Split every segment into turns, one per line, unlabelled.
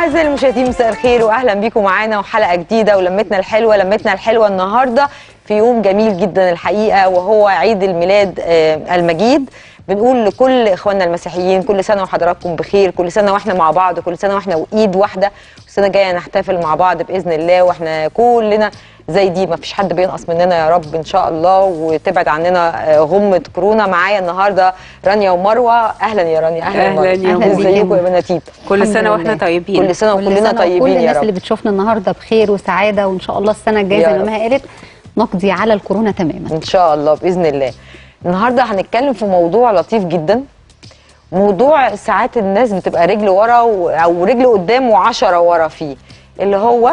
أعزائي المشاهدين مساء الخير وأهلا بيكم معانا وحلقة جديدة ولمتنا الحلوة لمتنا الحلوة النهاردة في يوم جميل جدا الحقيقة وهو عيد الميلاد آه، المجيد بنقول لكل إخواننا المسيحيين كل سنة وحضراتكم بخير كل سنة وإحنا مع بعض كل سنة وإحنا وإيد واحدة والسنة الجاية نحتفل مع بعض بإذن الله وإحنا كلنا زي دي ما فيش حد بينقص مننا يا رب ان شاء الله وتبعد عننا آه، غمه كورونا معايا النهارده رانيا ومروه اهلا يا رانيا اهلا
أهلاً
مروة.
يا
اهلا
مروة.
ازيكم يا بناتيت
كل
الحمد
سنه واحنا
لله.
طيبين
كل سنه
كل
وكلنا
سنة وكل
طيبين يا
الناس
رب
اللي بتشوفنا النهارده بخير وسعاده وان شاء الله السنه الجايه
يا
زي
رب.
ما ما قالت نقضي على الكورونا تماما
ان شاء الله باذن الله النهارده هنتكلم في موضوع لطيف جدا موضوع ساعات الناس بتبقى رجل ورا و- او رجل قدام وعشرة ورا فيه اللي هو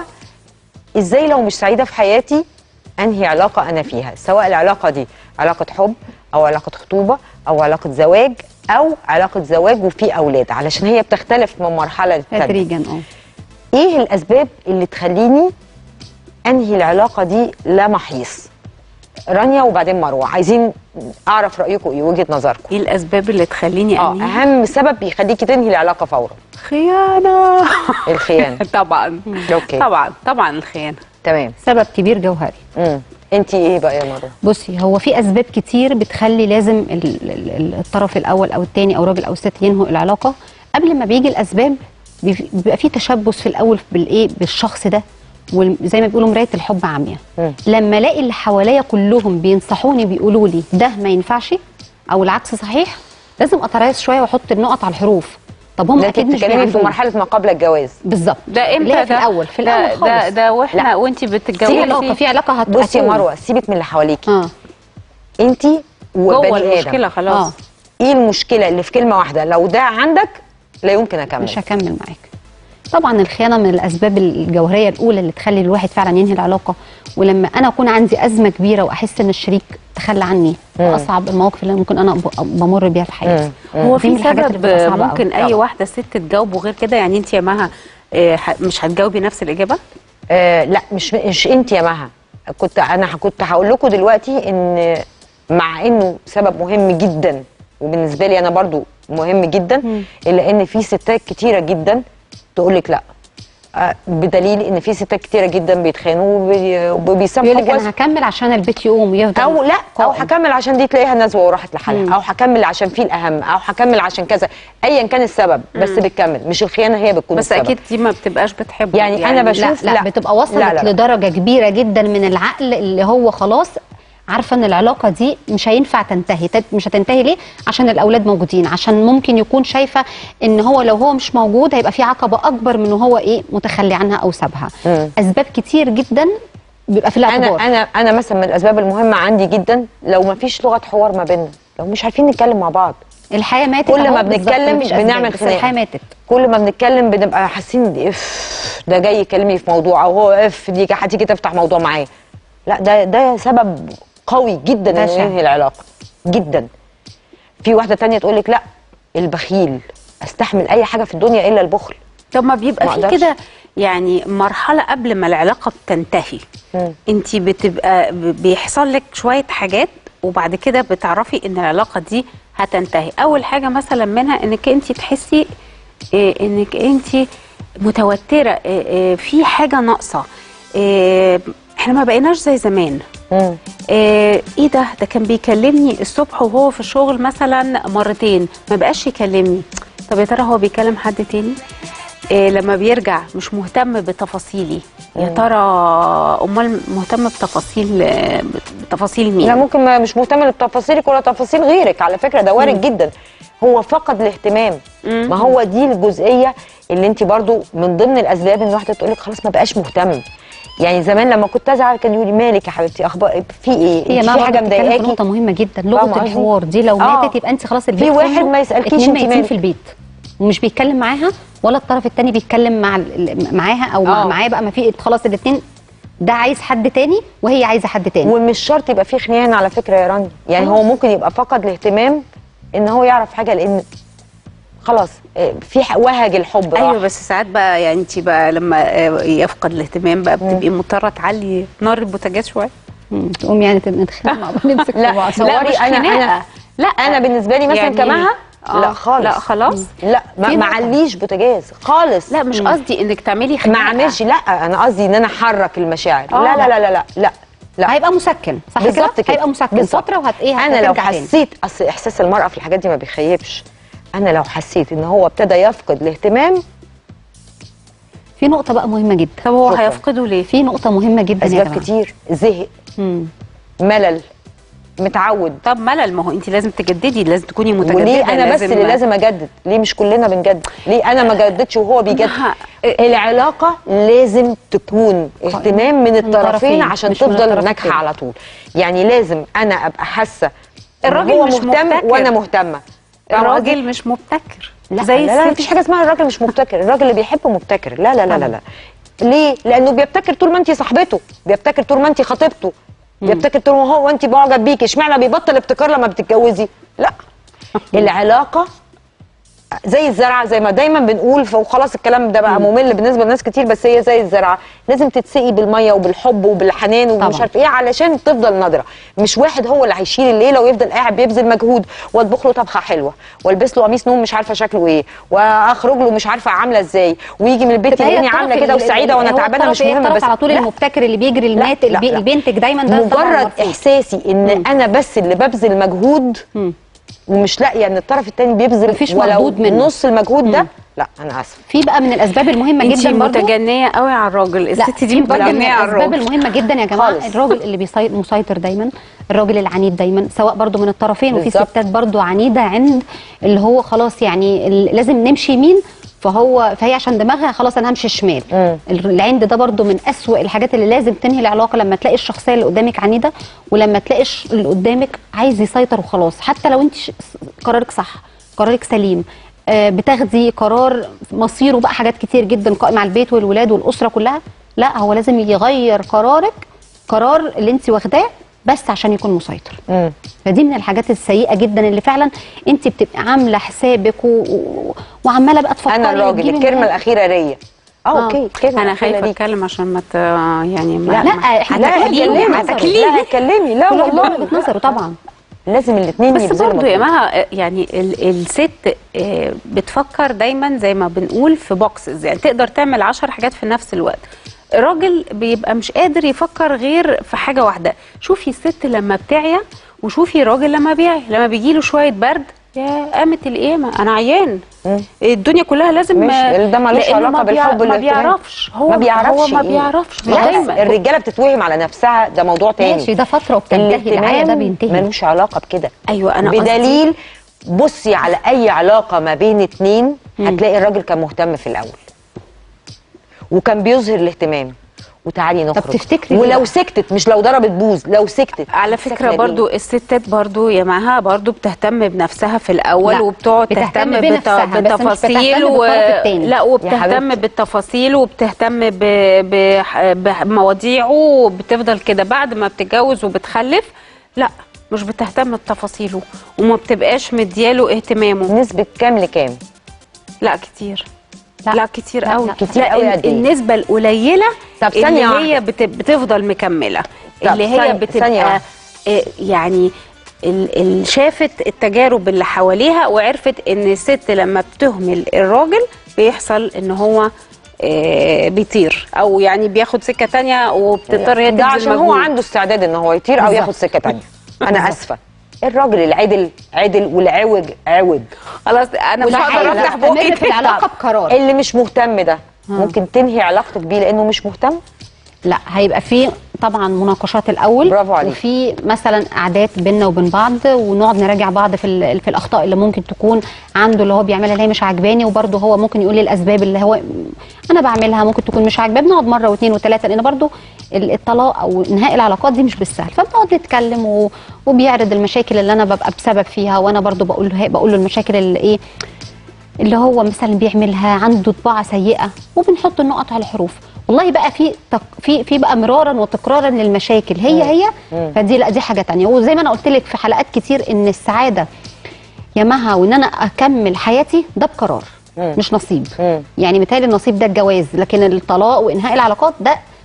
ازاي لو مش سعيده في حياتي انهي علاقه انا فيها سواء العلاقه دي علاقه حب او علاقه خطوبه او علاقه زواج او علاقه زواج وفي اولاد علشان هي بتختلف من مرحله للتانيه
تدريجا اه
ايه الاسباب اللي تخليني انهي العلاقه دي لا محيص رانيا وبعدين مروه عايزين اعرف رايكم ايه وجهه نظركم
ايه الاسباب اللي تخليني
اه
انهي
اهم سبب يخليكي تنهي العلاقه فورا
خيانه
الخيانه
طبعا
أوكي.
طبعا طبعا الخيانه
تمام
سبب كبير جوهري
امم انت ايه بقى يا مروه
بصي هو في اسباب كتير بتخلي لازم ال- ال- ال- الطرف الاول او الثاني او الراجل او الست ينهوا العلاقه قبل ما بيجي الاسباب بيف- بيبقى في تشبث في الاول بالايه بالشخص ده وزي ما بيقولوا مرايه الحب عمياء
مم.
لما الاقي اللي حواليا كلهم بينصحوني بيقولوا لي ده ما ينفعش او العكس صحيح لازم اتريث شويه واحط النقط على الحروف طب هم
ده انت
اكيد مش
بتتكلمي في
بيعندهم.
مرحله ما قبل الجواز
بالظبط
ده امتى
اللي هي في
ده؟
الاول في
ده
الاول
ده,
خالص
ده واحنا
لا.
وانت
في
بتتجوزي
علاقه في علاقه هت...
بصي يا
هتقوم.
مروه سيبك من اللي حواليكي
اه
انت
جوه
وبني
المشكله
ادم
خلاص
اه
ايه المشكله اللي في كلمه واحده لو ده عندك لا يمكن اكمل
مش هكمل معاك طبعا الخيانه من الاسباب الجوهريه الاولى اللي تخلي الواحد فعلا ينهي العلاقه ولما انا اكون عندي ازمه كبيره واحس ان الشريك تخلى عني اصعب المواقف اللي ممكن انا ب- بمر بيها في حياتي
هو
دي من
في
الحاجات اللي
سبب
بتبقى صعبة
ممكن
أوي.
اي
طبعا.
واحده ست تجاوبه غير كده يعني انت يا مها آه، ح- مش هتجاوبي نفس الاجابه
آه لا مش مش انت يا مها كنت انا ه- كنت هقول لكم دلوقتي ان مع انه سبب مهم جدا وبالنسبه لي انا برضو مهم جدا الا ان في ستات كتيره جدا تقول لك لا آه بدليل ان في ستات كتيره جدا بيتخانقوا وبي- وبيسامحوا
يقول لك
جواز
انا هكمل عشان البيت يقوم ويفضل
او لا او
قائم.
هكمل عشان دي تلاقيها نزوه وراحت لحالها او هكمل عشان في الاهم او هكمل عشان كذا ايا كان السبب بس بتكمل مش الخيانه هي بتكون
بس
السبب.
اكيد دي ما بتبقاش بتحبه
يعني أنا بشوف-
لا, لا,
لا.
بتبقى وصلت
لا، لا، لا.
لدرجه كبيره جدا من العقل اللي هو خلاص عارفه ان العلاقه دي مش هينفع تنتهي تت- مش هتنتهي ليه عشان الاولاد موجودين عشان ممكن يكون شايفه ان هو لو هو مش موجود هيبقى في عقبه اكبر من هو ايه متخلي عنها او سابها
مم.
اسباب كتير جدا بيبقى في
انا
الاعتبار
انا انا مثلا من الاسباب المهمه عندي جدا لو ما فيش لغه حوار ما بيننا لو مش عارفين نتكلم مع بعض
الحياه ماتت
كل
أهو
ما
بالظبط،
بنتكلم
مفيش أسباب،
بنعمل
بس
خناقة.
الحياه ماتت
كل ما بنتكلم بنبقى حاسين دي اف ده جاي يكلمني في موضوع او هو اف دي هتيجي تفتح موضوع معايا لا ده ده سبب قوي جدا انه
بشع.
ينهي العلاقه جدا في واحده تانية تقول لك لا البخيل استحمل اي حاجه في الدنيا الا البخل
طب ما بيبقى
ما
في
أقدرش.
كده يعني مرحله قبل ما العلاقه بتنتهي
مم.
انت بتبقى ب- بيحصل لك شويه حاجات وبعد كده بتعرفي ان العلاقه دي هتنتهي اول حاجه مثلا منها انك انت تحسي إيه انك انت متوتره إيه إيه في حاجه ناقصه إيه احنا ما بقيناش زي زمان
مم.
إيه ايه ده ده كان بيكلمني الصبح وهو في الشغل مثلا مرتين ما بقاش يكلمني طب يا ترى هو بيكلم حد تاني إيه لما بيرجع مش مهتم بتفاصيلي يا ترى امال مهتم بتفاصيل آه، بتفاصيل مين
لا ممكن ما مش مهتم بتفاصيلك ولا تفاصيل غيرك على فكره ده وارد جدا هو فقد الاهتمام ما هو دي الجزئيه اللي انت برضو من ضمن الاسباب ان واحده تقول لك خلاص ما بقاش مهتم يعني زمان لما كنت ازعل كان يقول لي مالك يا حبيبتي اخبار في ايه
هي
انت
ما
في حاجه
بتتكلم في
مضايقاكي
نقطه مهمه جدا
فاهمة
لغه
قصدي؟
الحوار دي لو
آه.
ماتت يبقى انت خلاص البيت
واحد
كله
ما يسألكيش
اتنين
انت
ميتين
مالك.
في البيت ومش بيتكلم معاها ولا الطرف الثاني بيتكلم مع ال- معاها او مع
آه.
معاه بقى ما في خلاص الاثنين ده عايز حد تاني وهي عايزه حد تاني
ومش شرط يبقى في خناقه على فكره يا راني يعني هو ممكن يبقى فقد الاهتمام ان هو يعرف حاجه لان خلاص آه، في ح- وهج الحب
ايوه
راح.
بس ساعات بقى يعني انت بقى لما آه، يفقد الاهتمام بقى بتبقي مضطره تعلي نار البوتاجاز شويه
مم. تقوم يعني نتخانق مع بعض نمسك في
لا
بعض
لا
مش
انا انا
خناقة.
لا انا بالنسبه لي مثلا
يعني-
كمها
آه.
لا خالص
لا خلاص
لا ما
في
ما
نقطة.
عليش بوتاجاز خالص
لا مش قصدي انك تعملي حاجه
ما اعملش لا انا قصدي ان انا احرك المشاعر
آه.
لا لا لا لا لا لا لا
هيبقى مسكن صح
بالظبط كده
هيبقى مسكن
بالظبط.
فتره وهت ايه
انا لو
هترجع تاني.
حسيت اصل احساس المراه في الحاجات دي ما بيخيبش انا لو حسيت ان هو ابتدى يفقد الاهتمام
في نقطه بقى مهمه جدا
طب هو
شكراً.
هيفقده ليه
في نقطه مهمه جدا يا
اسباب
جماعه
كتير زهق
مم.
ملل متعود
طب ملل ما هو انت لازم تجددي لازم تكوني متجدده
وليه انا بس اللي لازم اجدد ليه مش كلنا بنجدد ليه انا ما جددش وهو بيجدد
ما-
العلاقه لازم تكون اهتمام من الطرفين
الطرفين،
عشان
مش من
تفضل
الطرف
ناجحه
التاني.
على طول يعني لازم انا ابقى حاسه إن
الراجل
هو
مش
مهتم
مبتكر.
وانا مهتمه فاهمة قصدي؟
الراجل مش مبتكر
لا
زي
لا, لا
الست
مفيش حاجه اسمها الراجل مش مبتكر الراجل اللي بيحب مبتكر لا لا لا لا, لا. ليه لانه بيبتكر طول ما انت صاحبته بيبتكر طول ما انت خطيبته بيبتكر طول ما هو وانت معجب بيكي اشمعنى بيبطل ابتكار لما بتتجوزي لا العلاقه زي الزرعه زي ما دايما بنقول وخلاص الكلام ده بقى ممل بالنسبه لناس كتير بس هي زي الزرعه لازم تتسقي بالميه وبالحب وبالحنان ومش
طبعاً.
عارف ايه علشان تفضل نادره مش واحد هو اللي هيشيل الليله ويفضل قاعد بيبذل مجهود واطبخ له طبخه حلوه والبس له قميص نوم مش عارفه شكله ايه واخرج له مش عارفه عامله ازاي ويجي من البيت
تبقى هي
يلاقيني
الطرف
عامله كده
ال-
وسعيده وانا
هو
تعبانه
الطرف
مش
إيه؟
مهمه
الطرف
بس
على طول
لا.
المبتكر اللي بيجري
لا،
المات
لا،
اللي بي-
لا.
البينتج دايما ده طبعاً
مجرد
مرفوض.
احساسي ان انا بس اللي ببذل مجهود
مم.
ومش لاقيه ان الطرف الثاني بيبذل
مفيش
ولو
مردود منه.
نص المجهود ده لا انا اسفه
في بقى من الاسباب المهمه
انت
جدا برضو
متجنيه قوي على الراجل
لا
الست دي
في برضو من
متجنيه على
الاسباب
الراجل
المهمه جدا يا جماعه
خالص.
الراجل اللي بيسي- مسيطر دايما الراجل العنيد دايما سواء برضو من الطرفين وفي
بالظبط.
ستات برضو عنيده عند اللي هو خلاص يعني ال- لازم نمشي يمين فهو فهي عشان دماغها خلاص انا همشي شمال
مم.
ال- العند ده برضو من أسوأ الحاجات اللي لازم تنهي العلاقه لما تلاقي الشخصيه اللي قدامك عنيده ولما تلاقي الش- اللي قدامك عايز يسيطر وخلاص حتى لو انت ش- قرارك صح قرارك سليم آه، بتاخدي قرار مصيره بقى حاجات كتير جدا قائم على البيت والولاد والاسره كلها لا هو لازم يغير قرارك قرار اللي انت واخداه بس عشان يكون مسيطر
مم.
فدي من الحاجات السيئه جدا اللي فعلا انت بتبقى عامله حسابك و... و... وعماله بقى تفكري
انا الراجل
وتجيبي
الكلمه
من-
الاخيره ريا اه
آه.
اوكي الكلمه
انا
الأخيرة
خايفه
دي.
اتكلم عشان ما ت... يعني ما
لا،
ما-
إحنا
لا
هتاكليني،
اتكلمي
هتاكليني.
لا اتكلمي لا
كل واحد
والله
وجهة نظره طبعا
لازم الاثنين
بس
يبذلوا
برضه يا
مجهود.
مها يعني ال- الست آه، بتفكر دايما زي ما بنقول في بوكسز يعني تقدر تعمل عشر حاجات في نفس الوقت الراجل بيبقى مش قادر يفكر غير في حاجة واحدة شوفي الست لما بتعيا وشوفي الراجل لما بيعيا لما بيجيله شوية برد يا قامة القيامة أنا عيان
مم.
الدنيا كلها لازم
ماشي، ده ملوش
لأنه
علاقة
ما بيع-
بالحب
ما
والاهتمام.
بيعرفش هو
ما بيعرفش
هو ما
إيه؟
بيعرفش
لا
دايما
الرجاله بتتوهم على نفسها ده موضوع تاني
ماشي ده فتره وبتنتهي العيا ده بينتهي
ملوش علاقه بكده
أيوة أنا قصدي-
بدليل بصي على اي علاقه ما بين اتنين هتلاقي الراجل كان مهتم في الاول وكان بيظهر الاهتمام وتعالي نخرج
تفتكري
ولو
ليه؟
سكتت مش لو ضربت بوز لو سكتت
على
ساكنة
فكرة
ليه؟
برضو الستات برضو يا معها برضو بتهتم بنفسها في الأول
لا،
وبتقعد
بتهتم
تهتم بت-
بنفسها، بس مش
بتفاصيل
بتهتم
و...
بالطرف التاني.
لا
يا
وبتهتم
حبيبتي.
بالتفاصيل وبتهتم ب... ب... بمواضيعه وبتفضل كده بعد ما بتتجوز وبتخلف لا مش بتهتم بتفاصيله وما بتبقاش مدياله اهتمامه
نسبه كام لكام
لا كتير
لا.
لا, لا كتير
لا،
قوي
لا.
كتير قوي قد إيه؟
النسبة القليلة
طب
اللي
ثانية
هي
واحدة.
بت... بتفضل مكملة
طب
اللي هي
ثانية- ثانية
بتبقى
واحدة.
آه، يعني ال- ال- شافت التجارب اللي حواليها وعرفت ان الست لما بتهمل الراجل بيحصل ان هو آه، بيطير او يعني بياخد سكه تانية وبتضطر هي
ده
تبذل
عشان هو
مجهود.
عنده استعداد ان هو يطير او
بالظبط.
ياخد سكه تانية انا اسفه الراجل العدل عدل والعوج عوج
خلاص انا مش هقدر
والعيلة
افتح
تستمر
بوقي
في العلاقه بقرار
اللي مش مهتم ده ممكن تنهي علاقتك بيه لانه مش مهتم
لا هيبقى في طبعا مناقشات الاول
برافو عليك.
وفي مثلا قعدات بينا وبين بعض ونقعد نراجع بعض في ال- في الاخطاء اللي ممكن تكون عنده اللي هو بيعملها اللي هي مش عاجباني وبرده هو ممكن يقول لي الاسباب اللي هو انا بعملها ممكن تكون مش عاجباه بنقعد مره واثنين وثلاثه لان برده ال- الطلاق او انهاء العلاقات دي مش بالسهل فبنقعد نتكلم و- وبيعرض المشاكل اللي انا ببقى بسبب فيها وانا برده بقول له بقول له المشاكل اللي ايه اللي هو مثلا بيعملها عنده طباعه سيئه وبنحط النقط على الحروف والله بقى في تق... في في بقى مرارا وتكرارا للمشاكل هي هي فدي لا دي حاجه تانية وزي ما انا قلت لك في حلقات كتير ان السعاده يا مها وان انا اكمل حياتي ده بقرار
مم.
مش نصيب
مم.
يعني مثال النصيب ده الجواز لكن الطلاق وانهاء العلاقات ده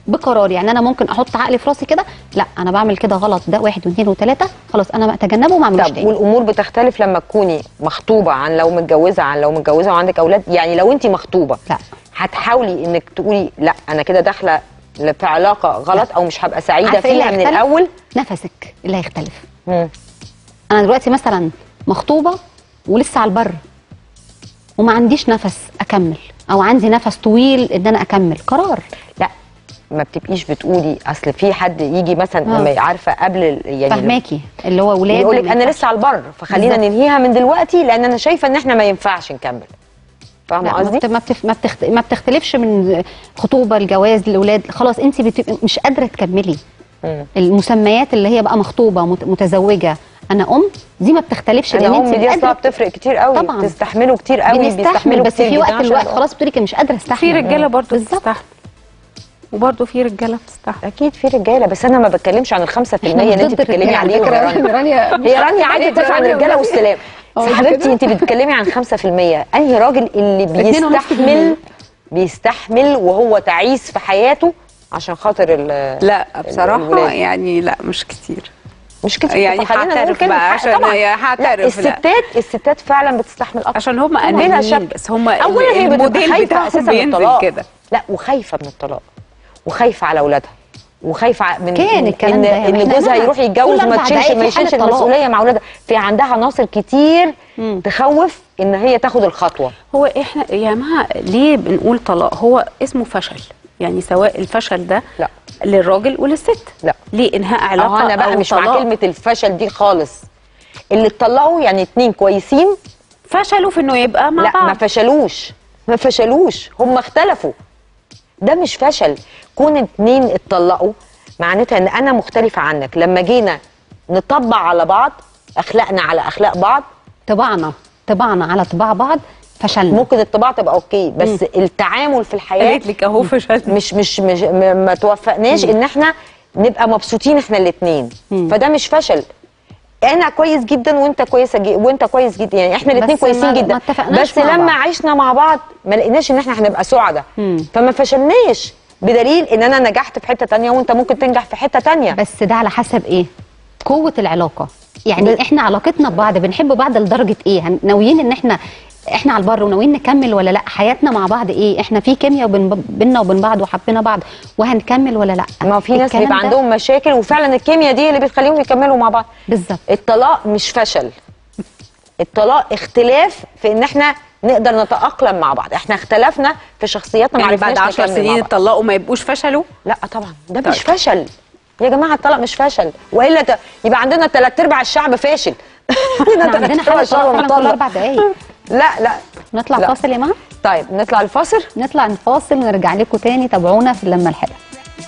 بقرار يعني انا ممكن احط عقلي في راسي كده لا انا بعمل كده غلط ده واحد واثنين وثلاثه خلاص انا اتجنبه وما اعملوش
طب
تاني
والامور بتختلف لما تكوني مخطوبه عن لو متجوزه عن لو متجوزه وعندك اولاد يعني لو انت مخطوبه
لا.
هتحاولي انك تقولي لا انا كده داخله في علاقه غلط او مش هبقى سعيده
عارفة إيه اللي
فيها من
هيختلف؟
الاول
نفسك اللي هيختلف
مم.
انا دلوقتي مثلا مخطوبه ولسه على البر وما عنديش نفس اكمل او عندي نفس طويل ان انا اكمل قرار
لا ما بتبقيش بتقولي اصل في حد يجي مثلا
آه.
لما عارفه قبل ال- يعني
فهماكي اللي هو ولاد
يقول لك
ما
انا
ينفعش.
لسه على البر فخلينا
بالظبط.
ننهيها من دلوقتي لان انا شايفه ان احنا ما ينفعش نكمل فاهمه
لا، ما
قصدي؟
بت- ما بتف... ما, بتخت... ما بتختلفش من خطوبه لجواز لاولاد خلاص انت بتبقي مش قادره تكملي
مم.
المسميات اللي هي بقى مخطوبه مت... متزوجه انا ام دي ما بتختلفش
انا
لان
امي
انت
دي اصلا
قادره
بتفرق كتير قوي
طبعاً.
بتستحملوا كتير قوي
بنستحمل
بيستحملوا
بس
كتير
في
جداً
وقت
عشان
الوقت
الأم.
خلاص بتقولي كده مش قادره استحمل
في رجاله برضه
بالظبط.
بتستحمل وبرضه في رجاله بتستحمل
اكيد في رجاله بس انا ما بتكلمش عن ال 5% اللي انت
ضد
بتتكلمي
الرجالة
عليهم
على
يا
فكرة.
رانيا
رانيا
هي رانيا عادي بتدافع عن الرجاله والسلام بس
اه
حبيبتي
كده؟
انت بتتكلمي عن 5% انهي راجل اللي
اتنين ونص في
بيستحمل
المية.
بيستحمل وهو تعيس في حياته عشان خاطر ال
لا بصراحه
الولاد.
يعني لا مش كتير
مش كده
يعني
فخلينا نقول
هعترف
كلمة
بقى
حق
عشان
طبعاً.
هي
لا
هعترف، لا.
الستات الستات فعلا بتستحمل اكتر
عشان هم
بلا
انانيين
شك
بس هم
اولا هي بتبقى
الموديل
خايفه
بتاعهم
اساسا من
بينزل
الطلاق
كده
لا وخايفه من الطلاق وخايفه على اولادها وخايفه من
كان
من
الكلام
ان,
ده يعني
إن
إحنا
جوزها
هنا
يروح يتجوز
كل
وما
أربع
تشيلش
دقايق
ما
في حالة
يشيلش
طلاق.
المسؤوليه مع اولادها في عندها عناصر كتير
مم.
تخوف ان هي تاخد الخطوه
هو احنا يا جماعه ليه بنقول طلاق هو اسمه فشل يعني سواء الفشل ده
لا.
للراجل وللست
لا.
ليه انهاء
اهو
علاقه
انا بقى
أو
مش مع
طلاق
كلمه الفشل دي خالص اللي اتطلقوا يعني اتنين كويسين
فشلوا في انه يبقى مع
لا ما
بعض
فشلوش ما فشلوش هم اختلفوا ده مش فشل كون اتنين اتطلقوا معناتها ان انا مختلفه عنك لما جينا نطبق على بعض اخلاقنا على اخلاق بعض
طباعنا طباعنا على طباع بعض فشلنا
ممكن الطباع تبقى اوكي بس التعامل في الحياه
قالت لك اهو فشل
مش مش مش ما ما توفقناش ان احنا نبقى مبسوطين احنا الاثنين فده مش فشل انا كويس جدا وانت كويسه جي وانت كويس جدا يعني احنا الاثنين
بس ما-
كويسين
ما
جدا
اتفقناش
بس
مع
لما
بعض.
عشنا مع بعض ما لقيناش ان احنا هنبقى سعداء
مم.
فما فشلناش بدليل ان انا نجحت في حته تانية وانت ممكن تنجح في حته تانية
بس ده على حسب ايه قوه العلاقه يعني
ب-
احنا علاقتنا ببعض بنحب بعض لدرجه ايه هن- ناويين ان احنا احنا على البر وناويين نكمل ولا لا حياتنا مع بعض ايه احنا في كيمياء بين بيننا وبين بعض وحبينا بعض وهنكمل ولا لا
ما هو في ناس
الكلام
بيبقى
ده
عندهم مشاكل وفعلا الكيمياء دي اللي بتخليهم يكملوا مع بعض
بالظبط
الطلاق مش فشل الطلاق اختلاف في ان احنا نقدر نتاقلم مع بعض احنا اختلفنا في شخصياتنا ما
يعني بعد
عرفناش
10
نكمل مع
سنين
بعض.
اتطلقوا ما يبقوش فشلوا
لا طبعا ده مش فشل يا جماعه الطلاق مش فشل والا ت... يبقى عندنا ثلاث ارباع الشعب فاشل
احنا عندنا حاله طلاق فعلا كل اربع دقايق
لا لا
نطلع
لا.
فاصل يا مها
طيب نطلع الفاصل
نطلع نفاصل ونرجع لكم تاني تابعونا في اللمه الحلوه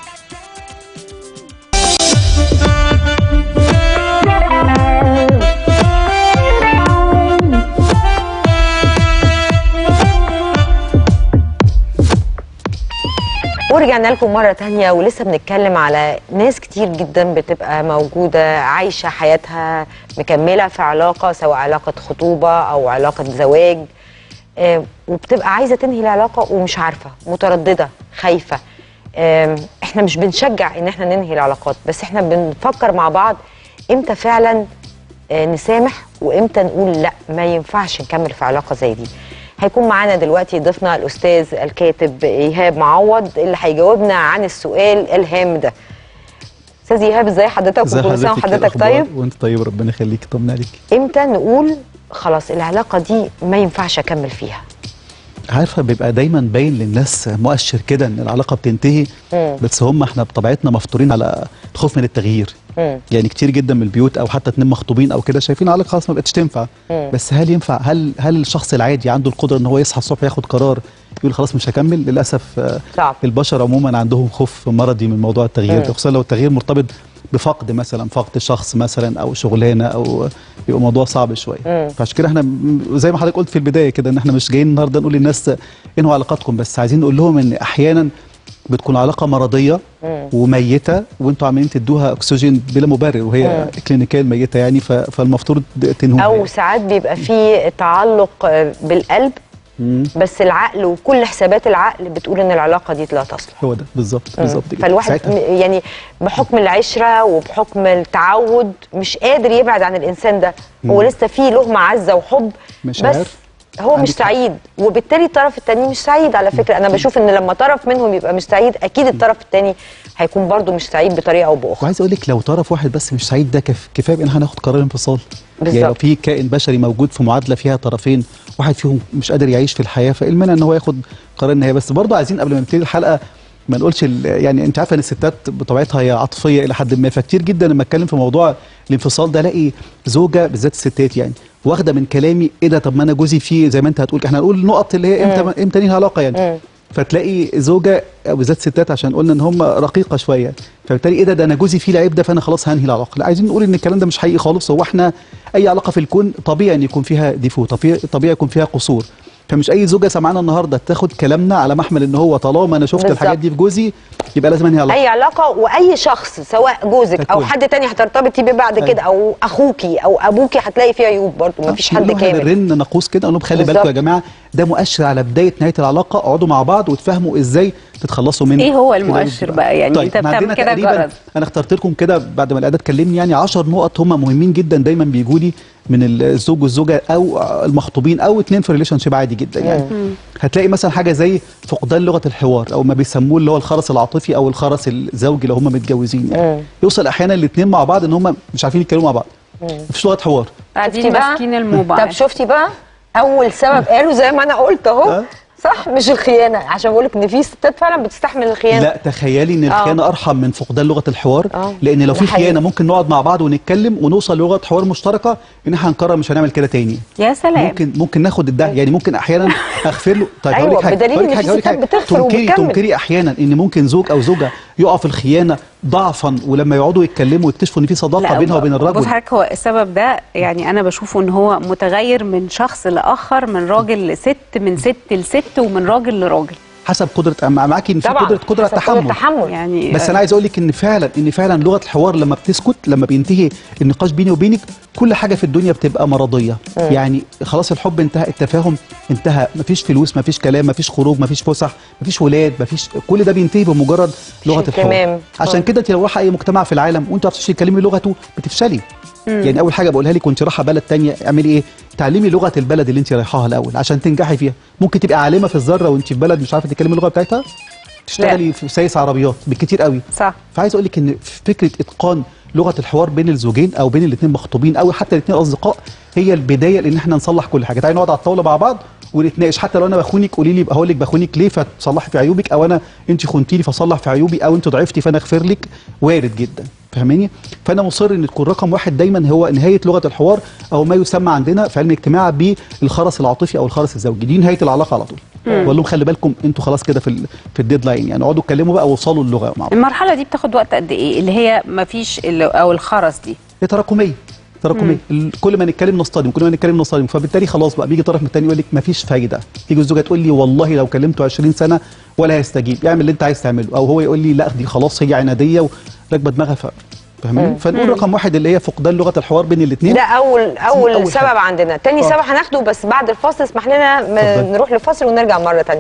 ورجعنا لكم مرة تانية ولسه بنتكلم على ناس كتير جدا بتبقى موجودة عايشة حياتها مكملة في علاقة سواء علاقة خطوبة أو علاقة زواج آه، وبتبقى عايزة تنهي العلاقة ومش عارفة مترددة خايفة آم، احنا مش بنشجع ان احنا ننهي العلاقات بس احنا بنفكر مع بعض امتى فعلا آه، نسامح وامتى نقول لا ما ينفعش نكمل في علاقه زي دي هيكون معانا دلوقتي ضيفنا الاستاذ الكاتب ايهاب معوض اللي هيجاوبنا عن السؤال الهام ده استاذ ايهاب ازي حضرتك
ازي
وكل سنه
حضرتك إيه
وحضرتك
الأخبار؟
طيب
وانت طيب ربنا يخليك طمنا عليك
امتى نقول خلاص العلاقه دي ما ينفعش اكمل فيها
عارفه بيبقى دايما باين للناس مؤشر كده ان العلاقه بتنتهي
مم.
بس هم احنا بطبيعتنا مفطورين على الخوف من التغيير
مم.
يعني كتير جدا من البيوت او حتى اتنين مخطوبين او كده شايفين العلاقه خلاص ما بقتش تنفع
مم.
بس هل ينفع هل هل الشخص العادي عنده القدره ان هو يصحى الصبح ياخد قرار يقول خلاص مش هكمل للاسف آه،
صعب
البشر عموما عندهم خوف مرضي من موضوع التغيير
مم.
خصوصا لو التغيير مرتبط بفقد مثلا فقد شخص مثلا او شغلانه او بيبقى موضوع صعب شويه
مم.
فعشان كده احنا م- زي ما حضرتك قلت في البدايه كده ان احنا مش جايين النهارده نقول للناس انهوا علاقاتكم بس عايزين نقول لهم ان احيانا بتكون علاقه مرضيه
مم.
وميته وانتوا عمالين تدوها اكسجين بلا مبرر وهي
مم.
كلينيكال ميته يعني ف- فالمفروض تنهوها
او
يعني.
ساعات بيبقى في تعلق آه، بالقلب
مم.
بس العقل وكل حسابات العقل بتقول ان العلاقه دي لا تصلح
هو ده بالظبط بالظبط كده.
فالواحد
ساعتها
م- يعني بحكم العشره وبحكم التعود مش قادر يبعد عن الانسان ده هو لسه فيه له معزه وحب
مش
بس
عارف.
هو مش
عندك حق.
سعيد وبالتالي الطرف التاني مش سعيد على فكره انا بشوف ان لما طرف منهم يبقى مش سعيد اكيد الطرف التاني هيكون برضو مش سعيد بطريقه او باخرى
وعايز اقول لك لو طرف واحد بس مش سعيد ده كف... كفايه بان احنا ناخد قرار انفصال يعني لو
بالظبط.
في كائن بشري موجود في معادله فيها طرفين واحد فيهم مش قادر يعيش في الحياه فايه المانع ان هو ياخد قرار النهائي بس برضه عايزين قبل ما نبتدي الحلقه ما نقولش ال- يعني انت عارفه ان الستات بطبيعتها هي عاطفيه الى حد ما فكتير جدا لما اتكلم في موضوع الانفصال ده الاقي زوجه بالذات الستات يعني واخده من كلامي ايه ده طب ما انا جوزي فيه زي ما انت هتقول احنا هنقول النقط اللي هي امتى امتى ننهي علاقه يعني فتلاقي زوجه أو بالذات ستات عشان قلنا ان هم رقيقه شويه فبالتالي ايه ده ده انا جوزي فيه العيب ده فانا خلاص هنهي العلاقه لا عايزين نقول ان الكلام ده مش حقيقي خالص هو احنا اي علاقه في الكون طبيعي ان يكون فيها ديفو طبيعي طبيعي يكون فيها قصور فمش اي زوجه سمعنا النهارده تاخد كلامنا على محمل ان هو طالما انا شفت
بالظبط.
الحاجات دي في جوزي يبقى لازم انهي علاقه
اي علاقه واي شخص سواء جوزك او
تكون.
حد تاني هترتبطي بيه بعد
أيوة.
كده او اخوكي او ابوكي هتلاقي فيه عيوب برضه مفيش حد
نقول له
كامل
هنرن ناقوس كده نقول لهم خلي بالكم يا
بالظبط.
جماعه ده مؤشر على بدايه نهايه العلاقه اقعدوا مع بعض وتفهموا ازاي تتخلصوا من
إيه هو
كده
المؤشر بقى؟ يعني أنت
إحنا
بتعمل
عندنا
كده
تقريباً-
جرس.
انا اخترت لكم كده بعد ما الاعداد كلمني يعني 10 نقط هم مهمين جدا دايما بيجوا لي من الزوج والزوجه او المخطوبين او اتنين في ريليشن شيب عادي جدا يعني هتلاقي مثلا حاجه زي فقدان لغه الحوار او ما بيسموه اللي هو الخرس العاطفي او الخرس الزوجي لو هم متجوزين يعني يوصل احيانا الاثنين مع بعض ان هم مش عارفين يتكلموا مع بعض مفيش لغه حوار
قاعدين
شفتي بقى؟
ماسكين الموبايل
طب شفتي بقى اول سبب قالوا زي ما انا قلت اهو
أه.
صح مش الخيانه عشان بقول لك ان في ستات فعلا بتستحمل الخيانه
لا تخيلي ان الخيانه ارحم من فقدان لغه الحوار
آه.
لان لو
ده
في
حقيقي.
خيانه ممكن نقعد مع بعض ونتكلم ونوصل لغه حوار مشتركه ان احنا هنقرر مش هنعمل كده تاني
يا سلام
ممكن ممكن ناخد ده يعني ممكن احيانا اغفر له طيب
أيوة،
هقول لك حاجه
بدليل
هقول لك
إن
حاجه
في
هقول لك
ستات
حاجه
بتغفر
تنكري
وبتكمل.
تنكري احيانا ان ممكن زوج او زوجه يقع في الخيانه ضعفا ولما يقعدوا يتكلموا ويكتشفوا ان في صداقه بينها وبين
بص
الرجل
حضرتك هو السبب ده يعني انا بشوفه ان هو متغير من شخص لاخر من راجل لست من ست لست ومن راجل لراجل
حسب قدره أما- معاكي ان في
طبعا
قدره قدره
حسب
تحمل
تحمل
يعني
بس انا عايز اقول لك ان فعلا ان فعلا لغه الحوار لما بتسكت لما بينتهي النقاش بيني وبينك كل حاجه في الدنيا بتبقى مرضيه يعني خلاص الحب انتهى التفاهم انتهى مفيش فلوس مفيش كلام مفيش خروج مفيش فسح مفيش ولاد مفيش كل ده بينتهي بمجرد لغه الحوار
اهتمام.
عشان كده انت لو رايحه اي مجتمع في العالم وانت ما بتعرفيش تتكلمي لغته بتفشلي يعني اول حاجه بقولها لك وانت رايحه بلد تانية اعملي ايه تعلمي لغه البلد اللي انت رايحاها الاول عشان تنجحي فيها ممكن تبقى عالمه في الذره وانت في بلد مش عارفه تتكلمي اللغه بتاعتها تشتغلي في سايس عربيات بالكتير قوي
صح
فعايز اقول لك ان فكره اتقان لغه الحوار بين الزوجين او بين الاثنين مخطوبين او حتى الاثنين اصدقاء هي البدايه لان احنا نصلح كل حاجه تعالي نقعد على الطاوله مع بعض ونتناقش حتى لو انا بخونك قولي لي هقول لك بخونك ليه فتصلحي في عيوبك او انا انت خنتيني فصلح في عيوبي او انت ضعفتي فانا اغفر لك وارد جدا فاهماني فانا مصر ان تكون رقم واحد دايما هو نهايه لغه الحوار او ما يسمى عندنا في علم الاجتماع بالخرس العاطفي او الخرس الزوجي دي نهايه العلاقه على طول بقول لهم خلي بالكم انتوا خلاص كده في ال- في الديدلاين يعني اقعدوا اتكلموا بقى ووصلوا اللغه مع بعض
المرحله دي بتاخد وقت قد ايه اللي هي ما فيش او الخرس دي
هي تراكميه تراكميه ال- كل ما نتكلم نصطدم كل ما نتكلم نصطدم فبالتالي خلاص بقى بيجي طرف من التاني يقول لك مفيش فايده تيجي الزوجه تقول لي والله لو كلمته 20 سنه ولا هيستجيب يعمل اللي انت عايز تعمله او هو يقول لي لا دي خلاص هي عناديه وراكبه دماغها ف فاهمين فنقول رقم واحد اللي هي فقدان لغه الحوار بين الاثنين
ده اول اول,
أول
سبب
حاجة.
عندنا تاني
آه.
سبب هناخده بس بعد الفاصل اسمح لنا م-
اتفضل.
نروح لفاصل ونرجع مره تانية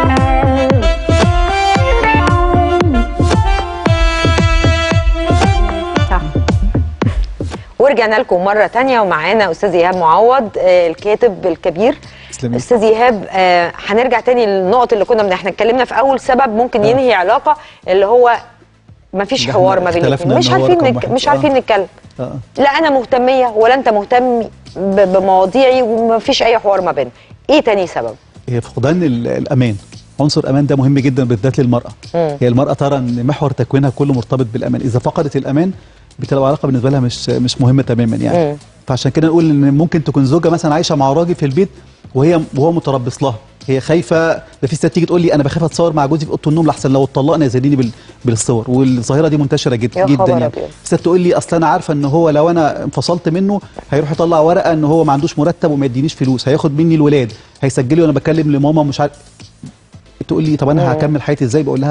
صح
ورجعنا لكم مره تانية ومعانا استاذ ايهاب معوض آه، الكاتب الكبير
تسلمي.
استاذ ايهاب آه، هنرجع تاني للنقط اللي كنا من احنا اتكلمنا في اول سبب ممكن
آه.
ينهي علاقه اللي هو مفيش
ده
حوار
احنا
ما بين
اختلفنا
الاتنين. مش
إن هو
عارفين
رقم
نك...
واحد.
مش
آه.
عارفين نتكلم
آه.
لا انا مهتميه ولا انت مهتم ب... بمواضيعي ومفيش اي حوار ما بيننا ايه تاني سبب
هي فقدان ال- الامان عنصر امان ده مهم جدا بالذات للمراه
مم.
هي المراه ترى ان محور تكوينها كله مرتبط بالامان اذا فقدت الامان بتبقى العلاقه بالنسبه لها مش مش مهمه تماما يعني
مم.
فعشان كده نقول ان ممكن تكون زوجه مثلا عايشه مع راجل في البيت وهي وهو متربص لها هي خايفه ده في ست تيجي تقول لي انا بخاف اتصور مع جوزي في اوضه النوم لحسن لو اتطلقنا يزيدني بال... بالصور والظاهره دي منتشره جدا
يا
جدا
خبر
يعني
أبيض.
ست تقول لي اصل انا عارفه ان هو لو انا انفصلت منه هيروح يطلع ورقه ان هو ما عندوش مرتب وما يدينيش فلوس هياخد مني الولاد هيسجلي وانا بكلم لماما مش عارف تقول لي طب انا هكمل حياتي ازاي بقول لها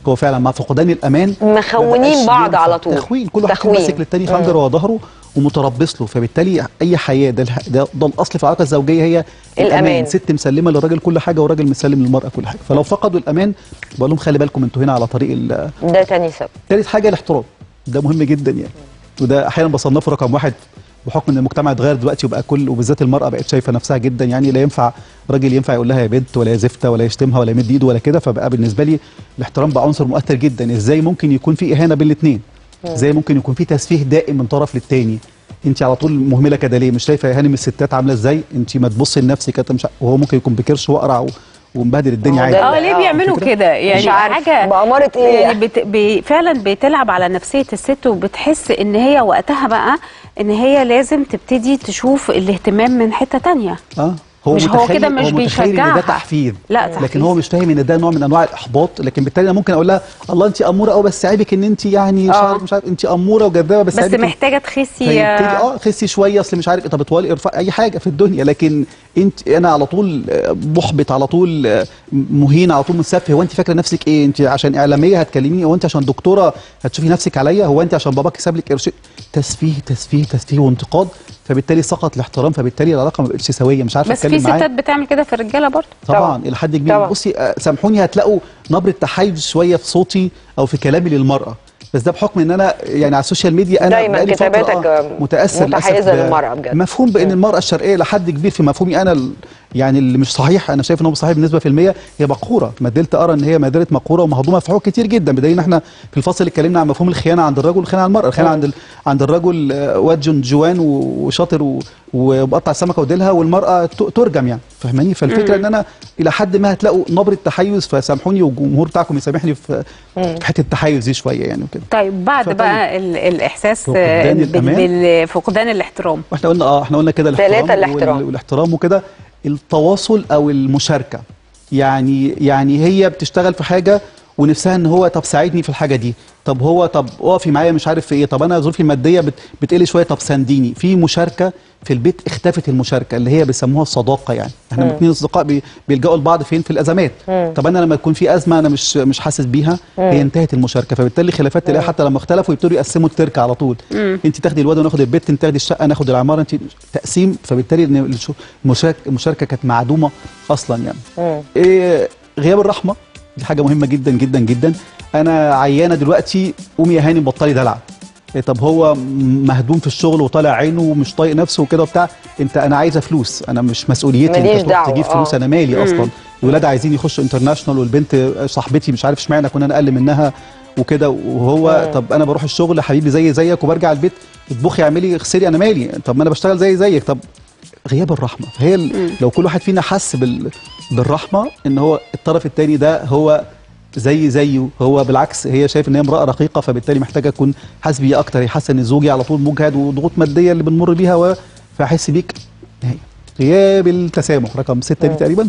هو فعلا مع فقدان الامان
مخونين
ما بقاش
بعض
ينفع.
على طول.
تخوين كل واحد فيهم
تخوين.
ماسك للتاني خنجر ورا ظهره ومتربص له فبالتالي اي حياه ده, الح- ده, ده الاصل في العلاقه الزوجيه هي
الأمان.
ست مسلمه للراجل كل حاجه والراجل مسلم للمراه كل حاجه فلو فقدوا الامان بقول لهم خلي بالكم انتوا هنا على طريق ال-
ده تاني سبب
تالت حاجه الاحترام ده مهم جدا يعني وده احيانا بصنفه رقم واحد بحكم ان المجتمع اتغير دلوقتي وبقى كل وبالذات المراه بقت شايفه نفسها جدا يعني لا ينفع راجل ينفع يقول لها يا بنت ولا يا زفته ولا يشتمها ولا يمد ايده ولا كده فبقى بالنسبه لي الاحترام بقى عنصر مؤثر جدا ازاي ممكن يكون في اهانه بين الاثنين ازاي ممكن يكون في تسفيه دائم من طرف للتاني انت على طول مهمله كده ليه مش شايفه يا هانم الستات عامله ازاي انت ما تبصي لنفسك انت مش ع- وهو ممكن يكون بكرش واقرع و- ومبهدل الدنيا
ما هو
عادي
ده
اه ليه
آه،
بيعملوا
فكرة؟
كده يعني
مش عارف.
حاجه
بأمارة إيه؟
يعني بت... ب... فعلا بتلعب على نفسيه الست وبتحس ان هي وقتها بقى ان هي لازم تبتدي تشوف الاهتمام من حته تانية
اه هو
مش هو
متخيل
كده مش
هو متخيل ان ده
بيشجعها.
تحفيز
لا،
لكن
تحفيز.
هو مش فاهم ان ده نوع من انواع الاحباط لكن بالتالي انا ممكن اقول لها الله انت اموره قوي بس عيبك ان انت يعني مش
آه.
عارف مش عارف انت اموره وجذابه بس,
بس
عيبك إن-
محتاجه تخسي
فيبتدي اه خسي شويه اصل مش عارف طب اطولي ارفع اي حاجه في الدنيا لكن انت انا على طول آه، محبط على طول آه، مهين على طول متسفه هو انت فاكره نفسك ايه انت عشان اعلاميه هتكلميني هو انت عشان دكتوره هتشوفي نفسك عليا هو انت عشان باباك ساب لك قرش تسفيه تسفيه تسفيه وانتقاد فبالتالي سقط الاحترام فبالتالي العلاقه ما بقتش سويه مش عارفه
بس في
اتكلم معاه
ستات بتعمل كده في الرجاله برضه
طبعا
طبعاً.
الى حد كبير
طبعاً.
بصي آه، سامحوني هتلاقوا نبره تحيز شويه في صوتي او في كلامي للمراه بس ده بحكم ان انا يعني على السوشيال ميديا انا
دايماً
بقالي فترة،
كتاباتك
آه متاثر للأسف
متحيزة
ب-
للمرأة بجد.
مفهوم بان المراه الشرقيه لحد كبير في مفهومي انا ال- يعني اللي مش صحيح انا شايف ان هو مش صحيح بالنسبه في المية هي مقوره ما زلت ارى ان هي ما زالت مقوره ومهضومه في حقوق كتير جدا بدليل ان احنا في الفصل اتكلمنا عن مفهوم الخيانه عند الرجل والخيانه عند المراه الخيانه عند ال... عند الرجل آه، واد جون جوان و- وشاطر و- ومقطع السمكه وديلها والمراه ت- ترجم يعني فاهماني فالفكره ان انا الى حد ما هتلاقوا نبره تحيز فسامحوني والجمهور بتاعكم يسامحني في في حته التحيز دي شويه يعني وكده
طيب بعد
فطيب.
بقى ال... الاحساس
فقدان
آه، بال...
الأمان.
بال... فقدان الاحترام
واحنا قلنا اه احنا قلنا كده الاحترام
ثلاثة الاحترام.
وال- والاحترام وكده التواصل او المشاركه يعني يعني هي بتشتغل في حاجه ونفسها ان هو طب ساعدني في الحاجه دي طب هو طب اقفي معايا مش عارف في ايه طب انا ظروفي الماديه بت بتقل شويه طب سانديني في مشاركه في البيت اختفت المشاركه اللي هي بيسموها الصداقه يعني احنا الاثنين اصدقاء بي بيلجأوا لبعض فين في الازمات طب انا لما يكون في ازمه انا مش مش حاسس بيها هي انتهت المشاركه فبالتالي خلافات تلاقي حتى لما اختلفوا يبتدوا يقسموا التركه على طول انت تاخدي الواد وانا اخد البيت انت تاخدي الشقه انا اخد العماره انت تقسيم فبالتالي إن الش- المشاركه المشاركه كانت معدومه اصلا يعني إيه غياب الرحمه دي حاجه مهمه جدا جدا جدا انا عيانه دلوقتي قومي يا هاني بطلي دلع إيه طب هو مهدوم في الشغل وطالع عينه ومش طايق نفسه وكده وبتاع انت انا عايزه فلوس انا مش مسؤوليتي
ماليش
انت تروح
دعوة،
تجيب فلوس
آه.
انا مالي اصلا الولاد عايزين يخشوا انترناشونال والبنت صاحبتي مش عارف اشمعنى كنا انا اقل منها وكده وهو طب انا بروح الشغل يا حبيبي زي زيك وبرجع البيت اطبخي اعملي اغسلي انا مالي طب ما انا بشتغل زي زيك طب غياب الرحمه فهي ال- لو كل واحد فينا حس بال بالرحمه ان هو الطرف الثاني ده هو زي زيه هو بالعكس هي شايف ان هي امراه رقيقه فبالتالي محتاجه اكون حاسس بيها اكتر هي حاسه ان زوجي على طول مجهد وضغوط ماديه اللي بنمر بيها و- فاحس بيك نهائي غياب التسامح رقم ستة دي تقريبا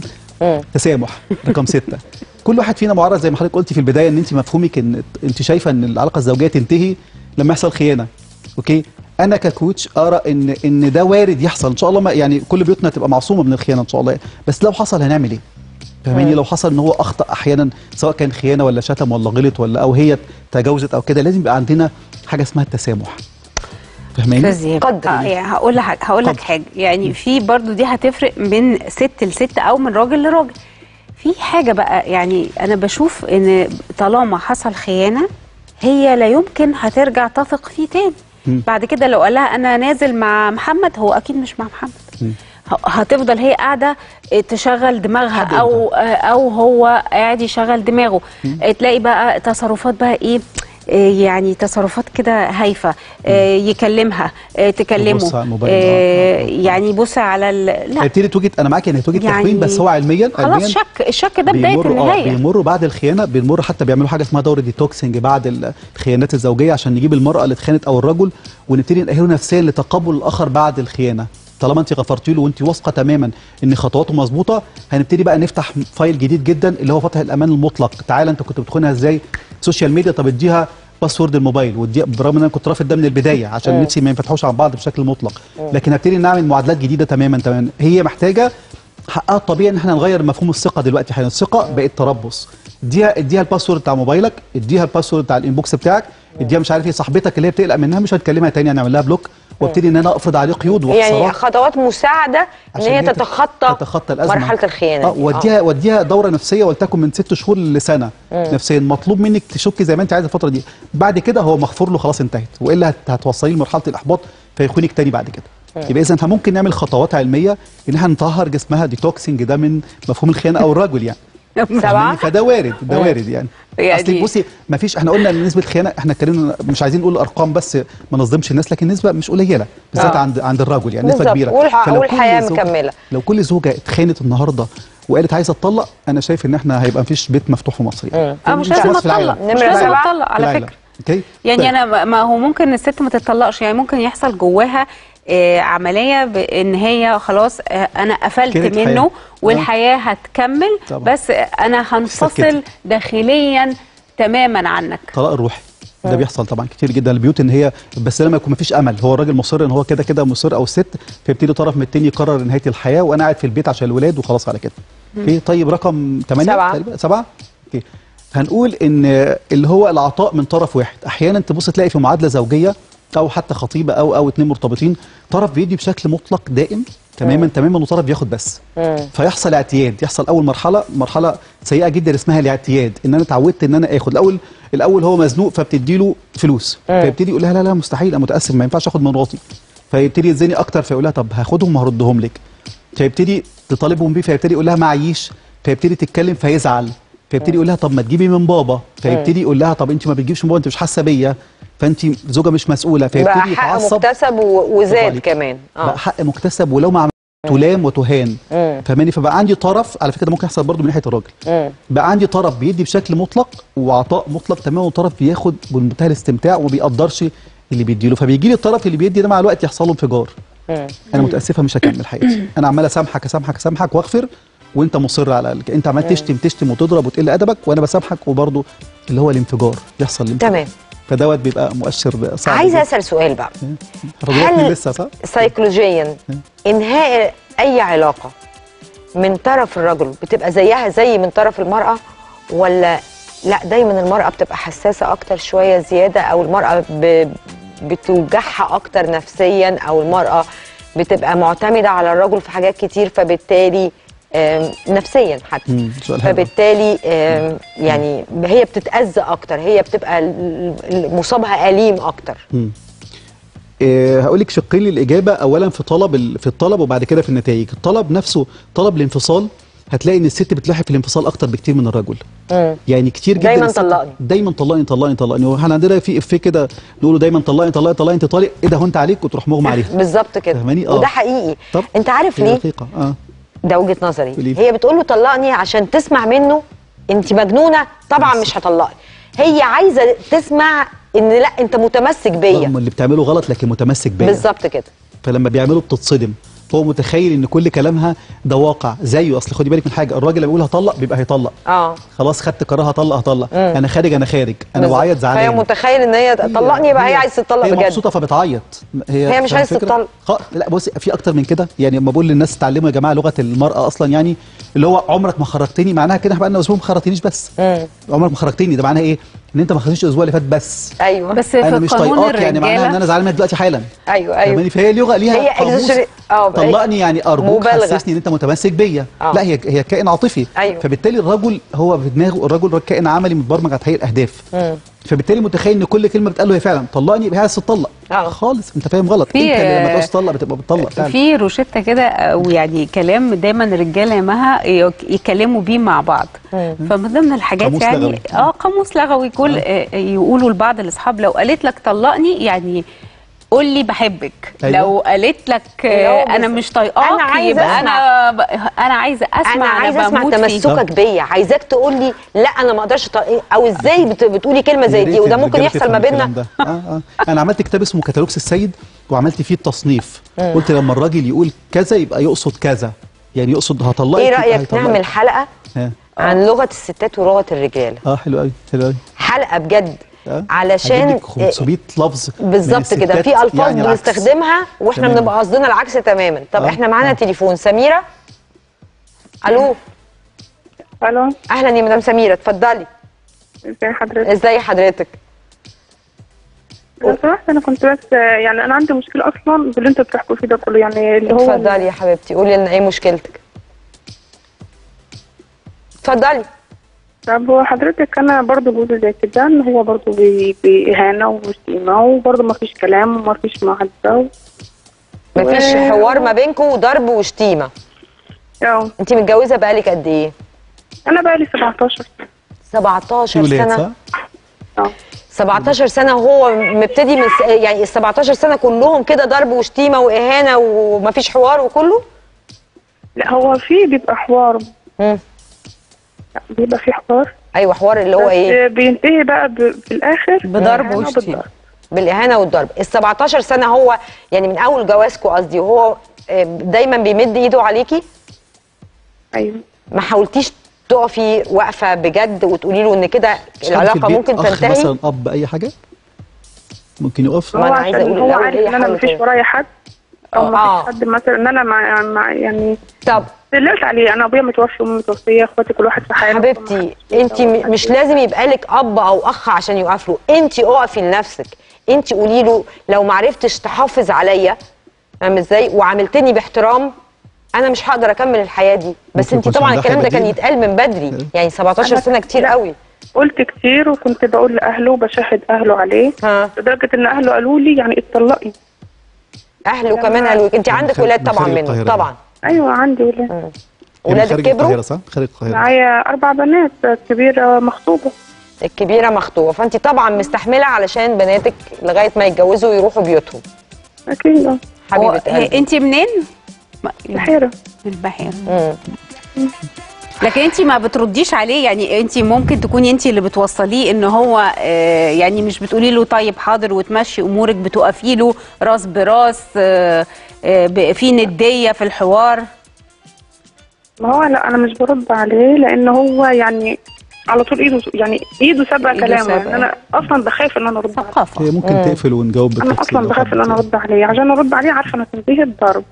تسامح رقم ستة كل واحد فينا معرض زي ما حضرتك قلتي في البدايه ان انت مفهومك ان انت شايفه ان العلاقه الزوجيه تنتهي لما يحصل خيانه اوكي انا ككوتش ارى ان ان ده وارد يحصل ان شاء الله ما يعني كل بيوتنا تبقى معصومه من الخيانه ان شاء الله بس لو حصل هنعمل ايه فاهماني لو حصل ان هو اخطا احيانا سواء كان خيانه ولا شتم ولا غلط ولا او هي تجاوزت او كده لازم يبقى عندنا حاجه اسمها التسامح فاهماني
استاذ
قدر.
آه يعني هقول لك هقول لك
قدر.
حاجه يعني في برضو دي هتفرق من ست لست او من راجل لراجل في حاجه بقى يعني انا بشوف ان طالما حصل خيانه هي لا يمكن هترجع تثق فيه تاني بعد كده لو قال لها انا نازل مع محمد هو اكيد مش مع محمد ه- هتفضل هي قاعده تشغل دماغها
حد
او او هو قاعد يشغل دماغه تلاقي بقى تصرفات بقى ايه إيه يعني تصرفات كده هايفه إيه يكلمها إيه تكلمه
يبص على الموبايل،
إيه يعني يبص على ال... لا
هيبتدي توجد انا معاك يعني هتوجد
يعني
تكوين بس هو علميا
خلاص
علميا
شك الشك ده بدايه
بيمروا اه
النهايه
بيمروا بعد الخيانه بيمروا حتى بيعملوا حاجه اسمها دوره ديتوكسنج بعد الخيانات الزوجيه عشان نجيب المراه اللي اتخانت او الرجل ونبتدي نأهله نفسيا لتقبل الاخر بعد الخيانه طالما انت غفرتي له وانت واثقه تماما ان خطواته مظبوطه هنبتدي بقى نفتح فايل جديد جدا اللي هو فتح الامان المطلق تعالى انت كنت بتخونها ازاي سوشيال ميديا طب اديها باسورد الموبايل ودي برغم ان انا كنت رافض ده من البدايه عشان نفسي ما ينفتحوش عن بعض بشكل مطلق لكن هبتدي نعمل معادلات جديده تماما تماما هي محتاجه حقها الطبيعي ان احنا نغير مفهوم الثقه دلوقتي حاليا الثقه بقت تربص اديها اديها الباسورد بتاع موبايلك اديها الباسورد بتاع الانبوكس بتاعك اديها مش عارف ايه صاحبتك اللي هي بتقلق منها مش هتكلمها تاني هنعمل لها بلوك وابتدي ان انا افرض عليه قيود
يعني
وحصارات
خطوات مساعده ان
عشان
هي
هي
تتخطى
تتخطى الازمه
مرحله الخيانه
اه
دي.
وديها وديها دوره نفسيه ولتكن من ست شهور لسنه نفسيا مطلوب منك تشكي زي ما انت عايزه الفتره دي بعد كده هو مغفور له خلاص انتهت والا هت- هتوصليه لمرحله الاحباط فيخونك تاني بعد كده يبقى اذا احنا ممكن نعمل خطوات علميه ان احنا نطهر جسمها ديتوكسنج ده من مفهوم الخيانه او الرجل يعني
سبعه
فاهماني؟ فده وارد ده وارد يعني
يعني-
اصل بصي ما فيش احنا قلنا ان نسبه الخيانه احنا اتكلمنا مش عايزين نقول ارقام بس ما نظلمش الناس لكن نسبه مش قليله بالذات
آه.
عند عند الرجل يعني نسبه
بالظبط.
كبيره
والح-
فلو كل
والحياة
زوجة-
مكملة.
لو كل زوجه اتخانت النهارده وقالت عايزه اتطلق انا شايف ان احنا هيبقى مفيش بيت مفتوح في مصر يعني
اه مش
في
لازم
مصر، في العالم.
اتطلق مش
نمرة
لازم
سبعة.
اتطلق
في
على
العالم.
فكره
اوكي
يعني
طيب.
انا ما- ما هو ممكن الست ما تطلقش يعني ممكن يحصل جواها آه، عمليه بان هي خلاص آه، انا قفلت
كانت
منه
حياة.
والحياه هتكمل
طبعا.
بس انا هنفصل
سكتت.
داخليا تماما عنك
الطلاق الروحي ده بيحصل طبعا كتير جدا البيوت ان هي بس لما يكون مفيش امل هو الراجل مصر ان هو كده كده مصر او الست فيبتدي طرف من التاني يقرر نهايه الحياه وانا قاعد في البيت عشان الولاد وخلاص على كده اوكي طيب رقم 8
سبعة.
تقريبا 7 اوكي هنقول ان اللي هو العطاء من طرف واحد احيانا تبص تلاقي في معادله زوجيه او حتى خطيبه او او اتنين مرتبطين طرف بيدي بشكل مطلق دائم تماما تماما وطرف بياخد بس فيحصل اعتياد يحصل اول مرحله مرحله سيئه جدا اسمها الاعتياد ان انا اتعودت ان انا اخد الاول الاول هو مزنوق فبتدي له فلوس فيبتدي يقول لها لا لا مستحيل انا متاسف ما ينفعش اخد من مراتي فيبتدي يتزني اكتر فيقول لها طب هاخدهم وهردهم لك فيبتدي تطالبهم بيه فيبتدي يقول لها معيش فيبتدي تتكلم فيزعل فيبتدي يقول لها طب ما تجيبي من بابا فيبتدي يقول لها طب انت ما بتجيبش من بابا انت مش حاسه بيا فانت زوجه مش مسؤوله
بقى
فيبتدي
حق
يتعصب
مكتسب و-
برافو
وزاد
عليك.
كمان
بقى حق مكتسب ولو ما عمل تلام وتهان فاهماني فبقى عندي طرف على فكره ده ممكن يحصل برضه من ناحيه الراجل بقى عندي طرف بيدي بشكل مطلق وعطاء مطلق تماما وطرف بياخد بمنتهى الاستمتاع وما بيقدرش اللي بيديله فبيجي لي الطرف اللي بيدي ده مع الوقت يحصل له انفجار انا متاسفه مش هكمل حياتي انا عمال اسامحك اسامحك اسامحك واغفر وانت مصر على ال- انت عمال تشتم تشتم وتضرب وتقل ادبك وانا بسامحك وبرضه اللي هو الانفجار يحصل الانفجار
تمام
فدوت بيبقى مؤشر صعب
عايزه
جداً.
اسال سؤال بقى
حضرتك
هل
لسه صح؟
سيكولوجيا انهاء اي علاقه من طرف الرجل بتبقى زيها زي من طرف المراه ولا لا دايما المراه بتبقى حساسه اكتر شويه زياده او المراه ب... بتوجعها اكتر نفسيا او المراه بتبقى معتمده على الرجل في حاجات كتير فبالتالي آم، نفسيا حتى
مم، سؤال حلو.
فبالتالي آم، يعني هي بتتاذى اكتر هي بتبقى ال- ال- مصابها اليم اكتر
إيه هقول لك شقين للاجابه اولا في طلب ال- في الطلب وبعد كده في النتائج الطلب نفسه طلب الانفصال هتلاقي ان الست بتلحق في الانفصال اكتر بكتير من الرجل
مم.
يعني كتير جدا
دايماً
الست-
طلقني.
دايما طلقني طلقني طلقني واحنا عندنا في افيه كده نقوله دايما طلقني طلقني طلقني انت طالق ايه ده هو انت عليك وتروح مغمى عليها
بالظبط كده
فاهماني؟ آه.
وده حقيقي
طب
انت عارف
هي
ليه
دقيقه اه
ده وجهه نظري
قولي.
هي بتقول له طلقني عشان تسمع منه انت مجنونه طبعا مش هطلقني هي عايزه تسمع ان لا انت متمسك بيا
رغم اللي بتعمله غلط لكن متمسك بيا
بالظبط كده
فلما بيعمله بتتصدم هو متخيل ان كل كلامها ده واقع زيه اصل خدي بالك من حاجه الراجل لما بيقول هطلق بيبقى هيطلق
اه
خلاص خدت قرار هطلق هطلق انا خارج انا خارج انا
بالظبط.
بعيط زعلان
فهي متخيل ان هي طلقني يبقى هي عايزه تطلق
هي
بجد
مبسوطه فبتعيط
هي مش
فاهم
عايزة
الفكرة؟
تطلق.
خ... لا بصي في اكتر من كده يعني لما بقول للناس اتعلموا يا جماعه لغه المراه اصلا يعني اللي هو عمرك ما خرجتني معناها كده احنا بقى لنا اسبوع ما خرجتنيش بس
مم.
عمرك ما خرجتني ده معناها ايه ان انت ما خرجتنيش الاسبوع اللي فات بس
ايوه
بس
انا
في
مش
قانون
طايقاك يعني معناها ان
الرجاله
انا زعلان منك دلوقتي حالا
ايوه
فاهماني
ايوه
فهي لغه ليها
هي
قاموس
exaggerate- اه
طلقني يعني ارجوك
مبالغة.
حسسني ان انت متمسك بيا
آه.
لا هي هي كائن عاطفي
أيوة.
فبالتالي الرجل هو في دماغه الرجل كائن عملي متبرمج على تحقيق الاهداف فبالتالي متخيل ان كل كلمه بتقال له هي فعلا طلقني يبقى هي عايز تطلق
آه.
خالص انت فاهم غلط
في-
انت اللي لما تعوز تطلق بتبقى بتطلق فعلا
في روشته كده او يعني كلام دايما الرجاله ياما يك- يتكلموا بيه مع بعض فمن ضمن الحاجات
قاموس
يعني
لغوي.
اه قاموس لغوي كل آه. يقولوا لبعض الاصحاب لو قالت لك طلقني يعني قول لي بحبك
أيوة.
لو قالت لك
اللي هو
آه انا
بس-
مش طايقاك
أنا عايزة
يبقى
أسمع.
انا ب... انا عايزه اسمع
انا عايزه اسمع
بموت فيك.
تمسكك بيا عايزاك تقول لي لا انا ما اقدرش أط- او ازاي بت- بتقولي كلمه زي
يا
دي
ريت
وده ممكن
الرجالة
يحصل
تفهم
ما
الكلام
بيننا
ده. آه آه. انا عملت كتاب اسمه كتالوجس السيد وعملت فيه التصنيف قلت لما الراجل يقول كذا يبقى يقصد كذا يعني يقصد هطلقك
ايه
يبقى
رايك
هيطلقك.
نعمل حلقه
آه.
عن لغه الستات ولغه الرجال
اه حلو قوي حلو قوي
حلقه بجد
آه.
علشان
هجيب لك 500 لفظ من
بالظبط كده
الستات
في الفاظ
يعني العكس.
بنستخدمها واحنا
تمام.
بنبقى قصدنا العكس تماما طب
آه،
احنا معانا
آه.
تليفون سميره الو
الو
اهلا يا مدام سميره اتفضلي
ازي حضرتك
ازي حضرتك
لو سمحت انا كنت بس يعني انا عندي مشكله اصلا باللي انتوا بتحكوا فيه ده كله يعني اللي هو
اتفضلي يا حبيبتي قولي لنا ايه مشكلتك اتفضلي
طب هو حضرتك انا برضو جوزي زي كده ان هو برضو بي- باهانه وشتيمه وبرضو ما فيش كلام وما فيش محادثه
مفيش
و-
حوار ما بينكم وضرب وشتيمه
اه
انت متجوزه بقالك قد ايه
انا بقى لي 17 سنه
17
في ولاد
سنه
صح؟
اه
17 سنه وهو مبتدي من س- يعني ال 17 سنه كلهم كده ضرب وشتيمه واهانه ومفيش حوار وكله
لا هو في بيبقى حوار
مم.
لا، بيبقى في حوار
ايوه حوار اللي هو
بس
ايه
بينتهي بقى ب- في الاخر
بضرب
بإهانة
وشتيمة.
وبالضرب.
بالاهانه والضرب ال 17 سنه هو يعني من اول جوازكم قصدي وهو آه، دايما بيمد ايده عليكي
ايوه
ما حاولتيش تقفي واقفه بجد وتقولي له ان كده
مش حد في
العلاقه
البيت
ممكن
أخ
تنتهي
مثلا اب اي حاجه ممكن يقف
ما
هو
أنا عايزة
عشان
أقول
هو
الأول
عارف
إيه
ان انا
حل
مفيش
طيب؟
ورايا حد او ما
آه.
فيش حد مثلا ان انا مع, مع يعني
طب
دللت عليه انا ابويا متوفي وامي متوفيه اخواتي كل واحد في حاله
حبيبتي انت م- مش لازم يبقى لك اب او اخ عشان يقف له انت اقفي لنفسك انت قولي له لو ما عرفتش تحافظ عليا فاهم ازاي وعاملتني باحترام انا مش هقدر اكمل الحياه دي بس
ممكن
انت
يكون
طبعا
عشان ده
الكلام ده كان
بديل.
يتقال من بدري يعني 17
أنا-
سنه كتير
لا.
قوي
قلت كتير وكنت بقول لاهله وبشاهد اهله عليه
ها
لدرجه ان اهله قالوا لي يعني اتطلقي
اهله كمان قالوا انت عندك
خارج-
ولاد
من
طبعا
خارج
منه
القاهرة.
طبعا
ايوه عندي ولاد
هي من
ولادك
خارج
كبروا
القاهره صح؟ خارج القاهره
معايا اربع بنات كبيره مخطوبه
الكبيره مخطوبه فانت طبعا مستحمله علشان بناتك لغايه ما يتجوزوا ويروحوا بيوتهم
اكيد اه
حبيبه قلبي
انت منين؟ ما-
بحيره
من البحيره
مم.
لكن انت ما بترديش عليه يعني انت ممكن تكوني انت اللي بتوصليه ان هو آه، يعني مش بتقولي له طيب حاضر وتمشي امورك بتقفي له راس براس آه، آه، ب- في نديه في الحوار
ما هو لا انا مش برد عليه لان هو يعني على طول ايده يعني ايده سابقه
إيده
كلامه
سابقة.
يعني انا اصلا بخاف ان انا ارد عليه
ثقافه
هي ممكن
مم.
تقفل ونجاوب
انا
بالتفصيل
اصلا
لو
بخاف ان انا
حبيت.
ارد عليه عشان ارد عليه عارفه انا تنتهي الضرب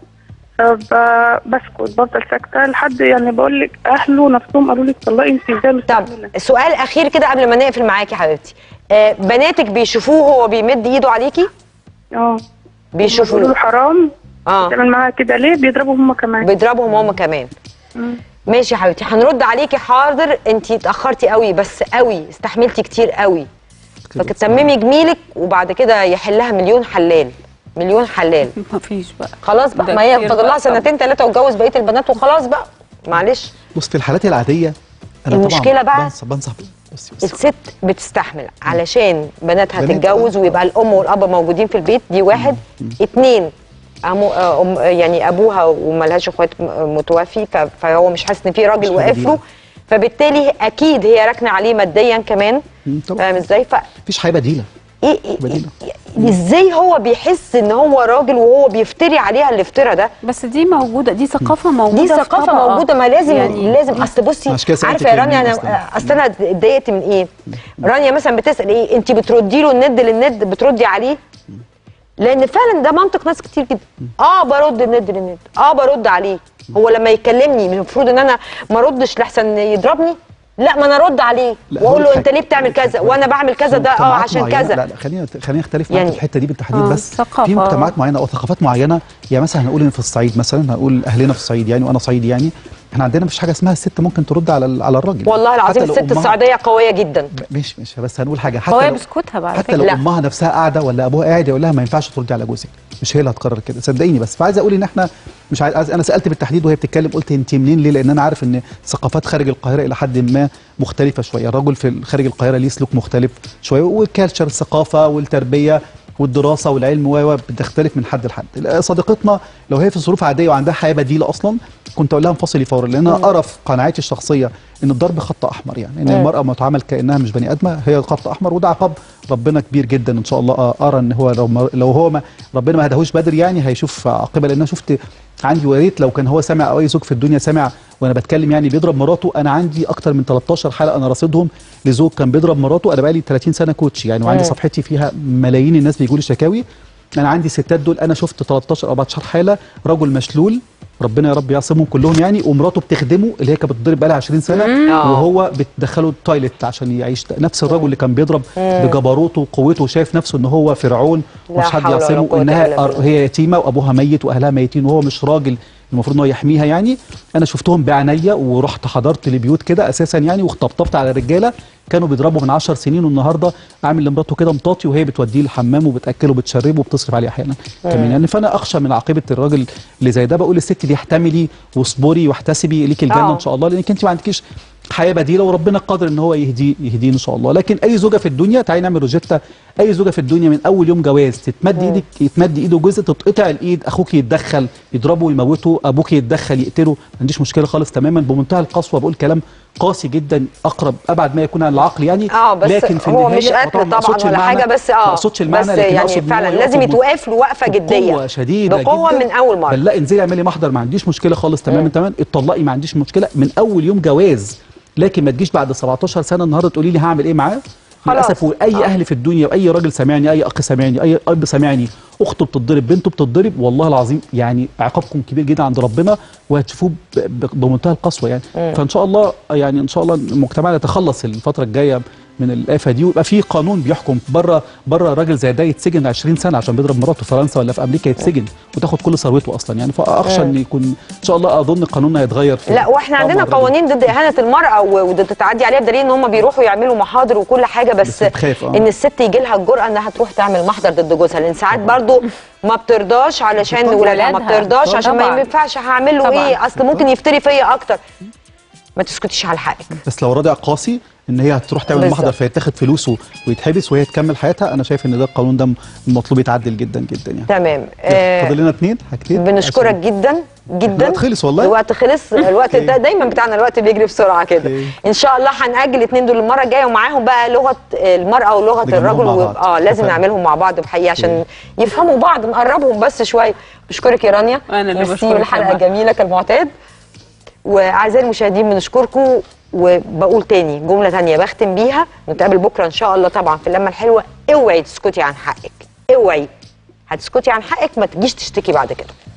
فبسكت بفضل ساكته لحد يعني بقول لك اهله نفسهم قالوا لي اتطلقي انت ازاي
طب
مستحمله
سؤال اخير كده قبل ما نقفل معاكي يا حبيبتي آه بناتك بيشوفوه هو بيمد ايده عليكي
اه بيقولوا له
بيشوفوه
حرام
اه
تعمل معاها كده ليه بيضربوا هم كمان
بيضربهم هم كمان
مم.
ماشي يا حبيبتي هنرد عليكي حاضر انت اتاخرتي قوي بس قوي استحملتي كتير قوي فتممي جميلك وبعد كده يحلها مليون حلال مليون حلال
ما فيش بقى
خلاص بقى
ده
ما هي
كتير
فاضل لها
بقى.
سنتين ثلاثه واتجوز بقيه البنات وخلاص بقى معلش
بص في الحالات العاديه انا
المشكلة
طبعا
بقى
بنصح بنصح بصي بصي
الست بتستحمل علشان بناتها
بنات-
تتجوز ويبقى الام والاب موجودين في البيت دي واحد اتنين أمو آه، أم يعني ابوها وملهاش اخوات م- متوفي ف- فهو مش حاسس ان في راجل
مش
واقف
حاجة
له فبالتالي اكيد هي راكنه عليه ماديا كمان
مم، طبعا
فاهم ازاي ف
مفيش حاجه بديله
إيه إيه
بديلة.
إيه ازاي هو بيحس ان هو راجل وهو بيفتري عليها الافتراء ده
بس دي موجوده دي ثقافه موجوده
دي
في
ثقافه
طبقة.
موجوده ما لازم
يعني
يعني لازم اصل بصي
عشان كده سألتك
عارفه يا
هي
رانيا
منين
انا
أصلاً؟
اصل انا اتضايقت من ايه رانيا مثلا بتسال ايه انت بتردي له الند للند بتردي عليه لان فعلا ده منطق ناس كتير جدا اه برد الند للند اه برد عليه هو لما يكلمني المفروض ان انا ما اردش لحسن يضربني لا ما انا ارد عليه
لا،
واقول
هقول
له
لك
انت
حاجة.
ليه بتعمل كذا وانا بعمل كذا ده اه
مجتمعات
عشان
معينة-
كذا
لا لا خلينا خلينا نختلف معاك
يعني-
في الحته دي بالتحديد
آه،
بس
ثقافة.
في مجتمعات معينه او ثقافات معينه يعني مثلا هنقول ان في الصعيد مثلا هنقول اهلنا في الصعيد يعني وانا صعيدي يعني احنا عندنا مفيش حاجه اسمها الست ممكن ترد على ال- على الراجل
والله العظيم
حتى لو
الست
أمها-
السعوديه قويه جدا
ماشي ماشي بس هنقول حاجه
هو
حتى لو
بيسكتها بقى على
حتى
فكره
لو
لا.
امها نفسها قاعده ولا ابوها قاعد يقول لها ما ينفعش تردي على جوزك مش هي اللي هتقرر كده صدقيني بس فعايز اقول ان احنا مش عايز عايز- انا سالت بالتحديد وهي بتتكلم قلت انت منين ليه لان انا عارف ان ثقافات خارج القاهره الى حد ما مختلفه شويه الرجل في خارج القاهره ليه سلوك مختلف شويه والكالتشر الثقافه والتربيه والدراسه والعلم و و بتختلف من حد لحد صديقتنا لو هي في ظروف عاديه وعندها حياه بديله اصلا كنت اقول لها انفصلي فورا لان انا ارى في قناعاتي الشخصيه ان الضرب خط احمر يعني ان المراه ما تعامل كانها مش بني ادمه هي خط احمر وده عقاب ربنا كبير جدا ان شاء الله ارى ان هو لو ما لو هو ما ربنا ما هداهوش بدري يعني هيشوف عاقبه لان انا شفت عندي وريت لو كان هو سامع او اي زوج في الدنيا سامع وانا بتكلم يعني بيضرب مراته انا عندي اكتر من 13 حلقه انا راصدهم لزوج كان بيضرب مراته انا بقالي 30 سنه كوتش يعني وعندي
مم.
صفحتي فيها ملايين الناس بيجوا لي شكاوي انا عندي ستات دول انا شفت 13 او 14 حاله رجل مشلول ربنا يا رب يعصمهم كلهم يعني ومراته بتخدمه اللي هي كانت بتضرب بقالها 20 سنه
آه.
وهو بتدخله التويلت عشان يعيش نفس الرجل اللي كان بيضرب بجبروته وقوته وشايف نفسه ان هو فرعون
لا
ومش حد
حول ولا
يعصمه
قوة إلا
وانها
بالله.
هي يتيمه وابوها ميت واهلها ميتين وهو مش راجل المفروض ان هو يحميها يعني انا شفتهم بعينيا ورحت حضرت لبيوت كده اساسا يعني وطبطبت على رجاله كانوا بيضربوا من 10 سنين والنهارده عامل لمراته كده مطاطي وهي بتوديه الحمام وبتاكله وبتشربه وبتصرف عليه احيانا كمان يعني فانا اخشى من عاقبه الراجل اللي زي ده بقول للست دي احتملي واصبري واحتسبي ليك الجنه
آه.
ان شاء الله لانك انت ما عندكيش حياه بديله وربنا قادر ان هو يهدي يهديه ان شاء الله لكن اي زوجه في الدنيا تعالي نعمل روجيتا اي زوجه في الدنيا من اول يوم جواز تتمد ايدك يتمد ايده جزء تتقطع الايد اخوك يتدخل يضربه ويموته ابوك يتدخل يقتله ما عنديش مشكله خالص تماما بمنتهى القسوه بقول كلام قاسي جدا اقرب ابعد ما يكون عن العقل يعني
اه بس
لكن في
هو
النهاية
مش قتل
وطبعاً ما
طبعا
أقصدش
ولا
المعنى-
حاجه بس
ما
اه
اقصدش
بس
المعنى لكن
يعني
أقصد إن هو
فعلا
يقف
لازم
بم-
يتوقف له وقفه جديه
بقوة شديده
بقوه
جدا
من اول مره
بل لا انزلي اعملي محضر ما عنديش مشكله خالص تماما تماما اتطلقي ما عنديش مشكله من اول يوم جواز لكن ما تجيش بعد 17 سنه النهارده تقولي لي هعمل ايه معاه
خلاص.
للاسف واي
آه.
اهل في الدنيا واي راجل سامعني اي اخ سامعني اي اب سامعني اخته بتتضرب بنته بتتضرب والله العظيم يعني عقابكم كبير جدا عند ربنا وهتشوفوه ب- ب- بمنتهى القسوه يعني فان شاء الله يعني ان شاء الله المجتمع يتخلص الفتره الجايه من الافه دي ويبقى في قانون بيحكم بره بره راجل زي ده يتسجن 20 سنه عشان بيضرب مراته في فرنسا ولا في امريكا يتسجن وتاخد كل ثروته اصلا يعني فاخشى ان يكون ان شاء الله اظن قانوننا يتغير في
لا واحنا
طبعاً
عندنا
الراجل.
قوانين ضد اهانه المراه و- وضد التعدي عليها بدليل ان هم بيروحوا يعملوا محاضر وكل حاجه بس,
بس بتخاف، آه.
ان الست يجي لها الجرأه انها تروح تعمل محضر ضد جوزها لان ساعات برضو ما بترضاش علشان
بتطلب
ولادها ما
ولادها.
بترضاش عشان ما
طبعاً.
ينفعش هعمل له
طبعاً.
ايه اصل ممكن يفتري فيا اكتر ما تسكتيش على حقك
بس لو رادع قاسي ان هي هتروح تعمل
بالظبط.
محضر فيتاخد فلوسه ويتحبس وهي تكمل حياتها انا شايف ان ده القانون ده المطلوب يتعدل جدا جدا يعني
تمام
فاضل
آه
لنا اثنين حاجتين
بنشكرك
عشان-
جدا جدا
الوقت خلص والله.
الوقت خلص الوقت ده دايما بتاعنا الوقت بيجري بسرعه كده
أوكي.
ان شاء الله هنأجل الاثنين دول المره الجايه ومعاهم بقى لغه المراه ولغه
نجمعهم
الرجل
مع
و...
بعض.
اه لازم
اتفقنا.
نعملهم مع بعض بحقيقه عشان يفهموا بعض نقربهم بس شويه بشكرك يا رانيا
أنا اللي
ميرسي
بشكرك
والحلقه
كمان.
جميله كالمعتاد واعزائي المشاهدين بنشكركم وبقول تاني جمله تانية بختم بيها نتقابل بكره ان شاء الله طبعا في اللمه الحلوه اوعي تسكتي عن حقك اوعي هتسكتي عن حقك ما تجيش تشتكي بعد كده